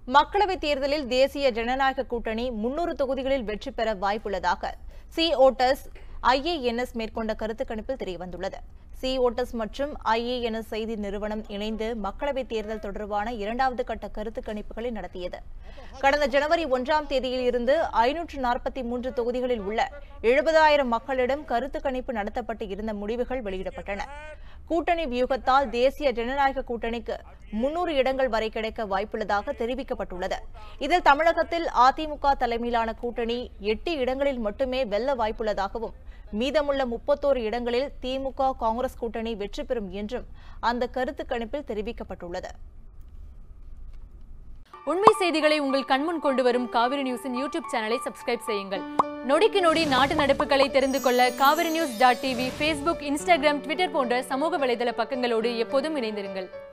மக்களவைத் தேர்தலில் தேசிய ஜனநாயக கூட்டணி முன்னூறு தொகுதிகளில் வெற்றி பெற வாய்ப்புள்ளதாக சி ஓட்டஸ் ஐஏஎன்எஸ் மேற்கொண்ட கருத்து கணிப்பில் தெரியவந்துள்ளது சி ஓட்டஸ் மற்றும் ஐஏஎன்எஸ் செய்தி நிறுவனம் இணைந்து மக்களவைத் தேர்தல் தொடர்பான இரண்டாவது கட்ட கருத்து கணிப்புகளை நடத்தியது கடந்த ஜனவரி ஒன்றாம் தேதியில் இருந்து ஐநூற்று நாற்பத்தி மூன்று தொகுதிகளில் உள்ள எழுபதாயிரம் மக்களிடம் கருத்து கணிப்பு நடத்தப்பட்டு இருந்த முடிவுகள் வெளியிடப்பட்டன கூட்டணி வியூகத்தால் தேசிய ஜனநாயக கூட்டணிக்கு முன்னூறு இடங்கள் வரை கிடைக்க வாய்ப்புள்ளதாக தெரிவிக்கப்பட்டுள்ளது இதில் தமிழகத்தில் அதிமுக தலைமையிலான கூட்டணி எட்டு இடங்களில் மட்டுமே வெல்ல வாய்ப்புள்ளதாகவும் மீதமுள்ள முப்பத்தோரு இடங்களில் திமுக காங்கிரஸ் கூட்டணி வெற்றி பெறும் என்றும் அந்த கருத்து கணிப்பில் தெரிவிக்கப்பட்டுள்ளது உண்மை செய்திகளை உங்கள் கண்முன் கொண்டு வரும் காவிரி நியூஸின் யூடியூப் சேனலை சப்ஸ்கிரைப் செய்யுங்கள் நொடிக்கு நொடி நாட்டு நடப்புகளை தெரிந்து கொள்ள Kaveri news dot TV Facebook Instagram Twitter போன்ற சமூக வலைதள பக்கங்களோடு எப்போதும் இணைந்திருங்கள்